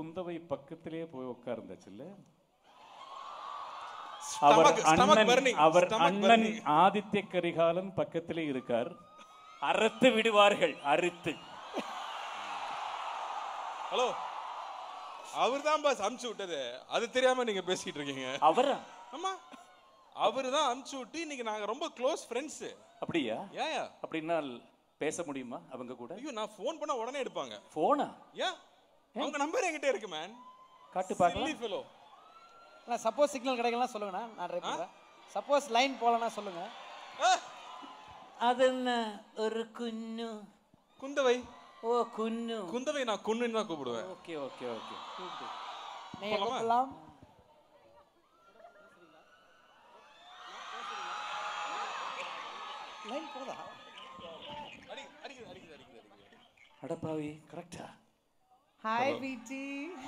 குந்தவை பக்கத்திலேயே போய் உட்கார்ந்தாச்சுல்ல Stomach- அவர் stomach அண்ணன் burning, அவர் stomach அண்ணன் burning. ஆதித்ய கரிகாலன் பக்கத்திலே இருக்கார் அறுத்து விடுவார்கள் அறுத்து ஹலோ அவர் தான் பாஸ் அமுச்சு விட்டது அது தெரியாம நீங்க பேசிட்டு இருக்கீங்க அவரா ஆமா அவர் தான் அமுச்சு விட்டு இன்னைக்கு நாங்க ரொம்ப க்ளோஸ் ஃப்ரெண்ட்ஸ் அப்படியா ஏயா அப்படின்னா பேச முடியுமா அவங்க கூட ஐயோ நான் ஃபோன் பண்ணா உடனே எடுப்பாங்க போனா ஏன் அவங்க நம்பர் என்கிட்ட இருக்கு மேன் காட்டு பார்க்கலாம் சில்லி ஃபெலோ சப்போஸ் சிக்னல் கிடைக்கலாம் சொல்லுங்கண்ணா நான் ட்ரை பண்ணுறேன் சப்போஸ் லைன் போகலன்னா சொல்லுங்க അതെന്ന ഒരു കുഞ്ഞു குந்தவை ഓ കുഞ്ഞു குந்தவை நான் குன்னுன்னு தான் கூப்பிடுவேன் ഓക്കെ ഓക്കെ ഓക്കെ நீங்கள் போலாமா? கூப்பிடலாம் லைன் போதா அடி அடிக்குது அடிக்குது அடிக்குது அடிக்குது അടപ്പാവി കറക്റ്റാ ஹாய் பிடி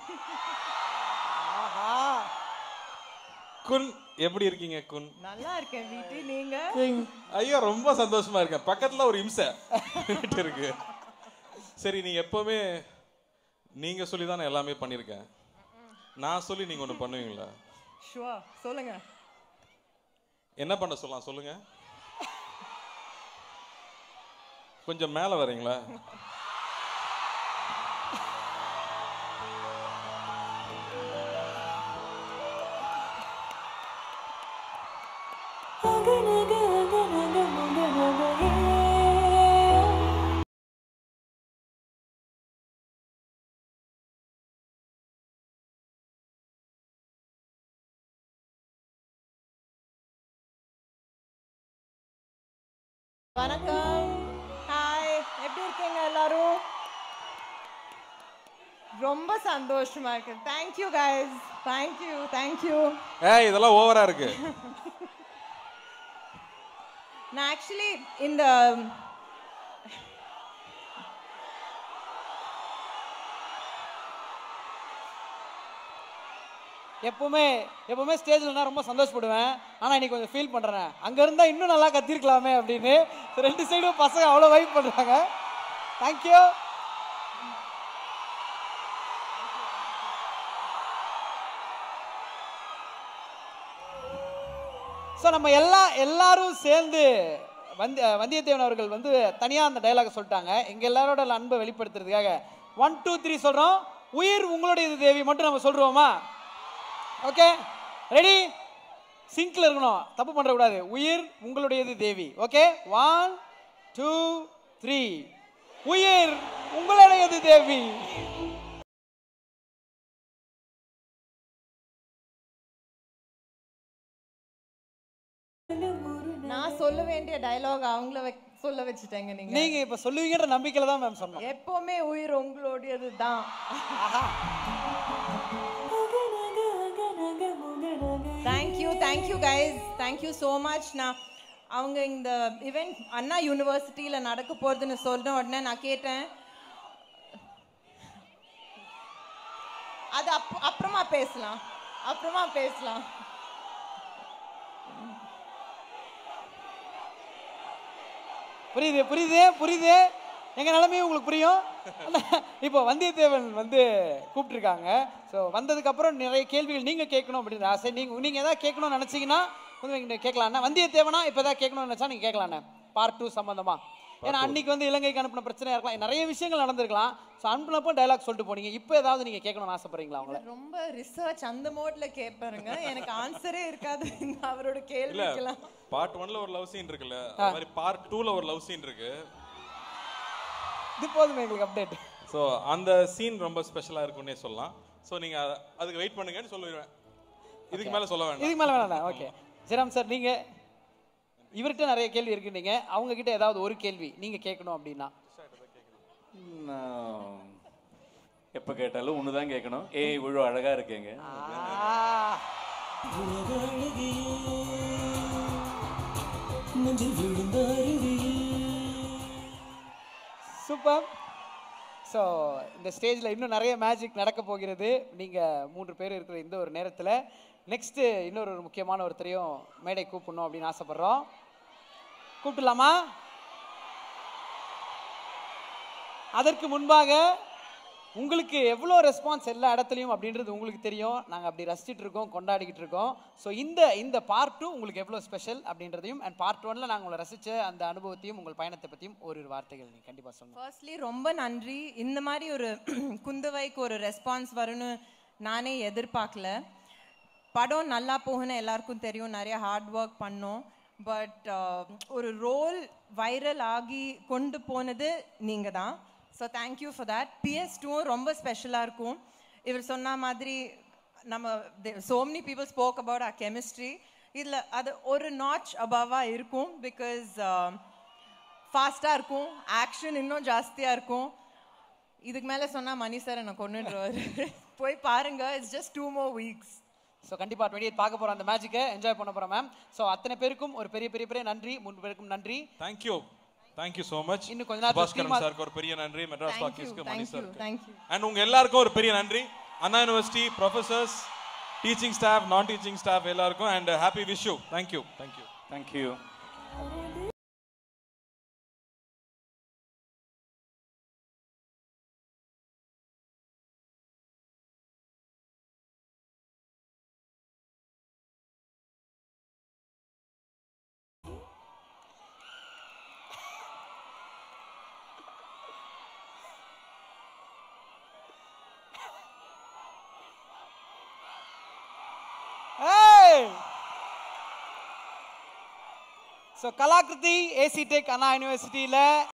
ஆஹா குன் எப்படி இருக்கீங்க குன் நல்லா இருக்கேன் பிடி நீங்க ஐயோ ரொம்ப சந்தோஷமா இருக்கேன் பக்கத்துல ஒரு இம்சை இருக்கு சரி நீங்க எப்பவுமே நீங்க சொல்லி தான் நான் எல்லாமே பண்ணியிருக்கேன் நான் சொல்லி நீங்க ஒண்ணு பண்ணுவீங்களா ஷுவா சொல்லுங்க என்ன பண்ண சொல்லலாம் சொல்லுங்க கொஞ்சம் மேல வரீங்களா வணக்கம் ஹாய் எப்படி இருக்கீங்க எல்லாரும் ரொம்ப சந்தோஷமா இருக்கு தேங்க்யூ கைஸ் தேங்க்யூ தேங்க்யூ ஏய் இதெல்லாம் ஓவரா இருக்கு நான் ஆக்சுவலி இந்த எப்பவுமே எப்பவுமே ஸ்டேஜில் நான் ரொம்ப சந்தோஷப்படுவேன் ஆனால் இன்னைக்கு கொஞ்சம் ஃபீல் பண்ணுறேன் அங்கே இருந்தால் இன்னும் நல்லா கத்திருக்கலாமே அப்படின்னு ரெண்டு சைடும் பசங்க அவ்வளோ வைப் பண்ணுறாங்க தேங்க்யூ ஸோ நம்ம எல்லா எல்லாரும் சேர்ந்து வந்தி வந்தியத்தேவன் அவர்கள் வந்து தனியாக அந்த டைலாக் சொல்லிட்டாங்க எங்கள் எல்லாரோட அன்பை வெளிப்படுத்துறதுக்காக ஒன் டூ த்ரீ சொல்கிறோம் உயிர் உங்களுடையது தேவி மட்டும் நம்ம சொல்கிறோமா ஓகே ரெடி சிங்க்ல இருக்கணும் தப்பு பண்ணக்கூடாது உயிர் உங்களுடையது Devi okay one two three உயிர் உங்களுடையது தேவி நான் சொல்ல வேண்டிய டயலாக் அவங்கள வெ- சொல்ல வச்சுட்டேங்க நீங்க நீங்க இப்ப சொல்லுவீங்கன்ற நம்பிக்கையில தான் மேம் சொன்னோம் எப்பவுமே உயிர் உங்களுடையது தான் thank you thank you guys thank you so much நான் அவங்க இந்த இவெண்ட் அண்ணா யூனிவர்சிட்டியில் நடக்க போகிறதுன்னு சொன்ன உடனே நான் கேட்டேன் அது அப் அப்புறமா பேசலாம் அப்புறமா பேசலாம் புரியுது புரியுது புரியுது எங்க நிலைமையும் உங்களுக்கு புரியும் இப்போ வந்தியத்தேவன் வந்து கூப்பிட்டுருக்காங்க ஸோ வந்ததுக்கு அப்புறம் நிறைய கேள்விகள் நீங்க கேட்கணும் அப்படின்னு ஆசை நீங்க நீங்க ஏதாவது கேட்கணும்னு நினைச்சீங்கன்னா வந்து எங்கிட்ட கேட்கலாண்ணா வந்தியத்தேவனா இப்போ ஏதாவது கேட்கணும்னு நினைச்சா நீங்க கேட்கலாண்ணே பார்ட் டூ சம்பந்தமா ஏன்னா அன்னைக்கு வந்து இலங்கைக்கு அனுப்பின பிரச்சனையா இருக்கலாம் நிறைய விஷயங்கள் நடந்திருக்கலாம் ஸோ அனுப்பினப்போ டைலாக் சொல்லிட்டு போனீங்க இப்போ ஏதாவது நீங்க கேட்கணும்னு ஆசைப்படுறீங்களா அவங்கள ரொம்ப ரிசர்ச் அந்த மோட்ல கேட்பாருங்க எனக்கு ஆன்சரே இருக்காது இந்த அவரோட இல்ல கேள்விக்கெல்லாம் பார்ட் ஒன்ல ஒரு லவ் சீன் இருக்குல்ல அது மாதிரி பார்ட் டூல ஒரு லவ் சீன் இருக்கு இது போதுமே எங்களுக்கு அப்டேட் ஸோ அந்த சீன் ரொம்ப ஸ்பெஷலா இருக்கும்னே சொல்லலாம் ஸோ நீங்க அத- அதுக்கு வெயிட் பண்ணுங்கன்னு சொல்லிடுவேன் இதுக்கு மேல சொல்ல வேண்டாம் இதுக்கு மேலே வேணாம் ஓகே ஜெராம் சார் நீங்க இவர்கிட்ட நிறைய கேள்வி இருக்கு நீங்க அவங்க கிட்ட ஏதாவது ஒரு கேள்வி நீங்க கேட்கணும் அப்படின்னா நான் எப்ப கேட்டாலும் ஒண்ணுதான் கேட்கணும் ஏய் இவ்வளவு அழகா இருக்கேங்க சூப்பர் ஸோ இந்த ஸ்டேஜில் இன்னும் நிறைய மேஜிக் நடக்க போகிறது நீங்கள் மூன்று பேர் இருக்கிற இந்த ஒரு நேரத்தில் நெக்ஸ்ட்டு இன்னொரு ஒரு முக்கியமான ஒருத்தரையும் மேடை கூப்பிடணும் அப்படின்னு ஆசைப்பட்றோம் கூப்பிடலாமா அதற்கு முன்பாக உங்களுக்கு எவ்வளோ ரெஸ்பான்ஸ் எல்லா இடத்துலையும் அப்படின்றது உங்களுக்கு தெரியும் நாங்கள் அப்படி ரசிச்சிட்டு இருக்கோம் கொண்டாடிக்கிட்டு இருக்கோம் ஸோ இந்த இந்த பார்ட் டூ உங்களுக்கு எவ்வளோ ஸ்பெஷல் அப்படின்றதையும் அண்ட் பார்ட் ஒன்ல நாங்கள் உங்களை ரசித்த அந்த அனுபவத்தையும் உங்கள் பயணத்தை பற்றியும் ஒரு வார்த்தைகள் நீங்கள் கண்டிப்பாக சொல்லுங்கள் ஃபர்ஸ்ட்லி ரொம்ப நன்றி இந்த மாதிரி ஒரு குந்தவைக்கு ஒரு ரெஸ்பான்ஸ் வரும்னு நானே எதிர்பார்க்கல படம் நல்லா போகுன்னு எல்லாருக்கும் தெரியும் நிறைய ஹார்ட் ஒர்க் பண்ணோம் பட் ஒரு ரோல் வைரல் ஆகி கொண்டு போனது நீங்கள் தான் so thank you for that PS டூவும் ரொம்ப ஸ்பெஷலாக இருக்கும் இவர் சொன்ன மாதிரி நம்ம so many people spoke about our chemistry இதில் அது ஒரு நாச் அபவாக இருக்கும் பிகாஸ் ஃபாஸ்ட்டாக இருக்கும் ஆக்ஷன் இன்னும் ஜாஸ்தியாக இருக்கும் இதுக்கு மேலே சொன்னால் மணி சார் என்னை கொண்டுடுவார் போய் பாருங்க it's just two more weeks so கண்டிப்பாக டுவெண்ட்டி பார்க்க போகிறோம் அந்த மேட்சுக்கு என்ஜாய் பண்ண போகிறோம் மேம் ஸோ அத்தனை பேருக்கும் ஒரு பெரிய பெரிய பெரிய நன்றி மூணு பேருக்கும் நன்றி தேங்க்யூ தேங்க்யூ ஸோ மச் இன்னும் கொஞ்ச நேரத்துல சுபாஷ்கரன் team ஆ- சாருக்கு ஒரு பெரிய நன்றி மெட்ராஸ் டாக்கீஸ்க்கு மணி தேங்க்யூ சாருக்கு தேங்க்யூ அண்ட் உங்க எல்லாருக்கும் ஒரு பெரிய நன்றி Anna university professors teaching staff நான் டீச்சிங் ஸ்டாஃப் எல்லாருக்கும் and happy wish you thank you thank you thank you so Kalakriti AC tech Anna யூனிவர்சிட்டியில்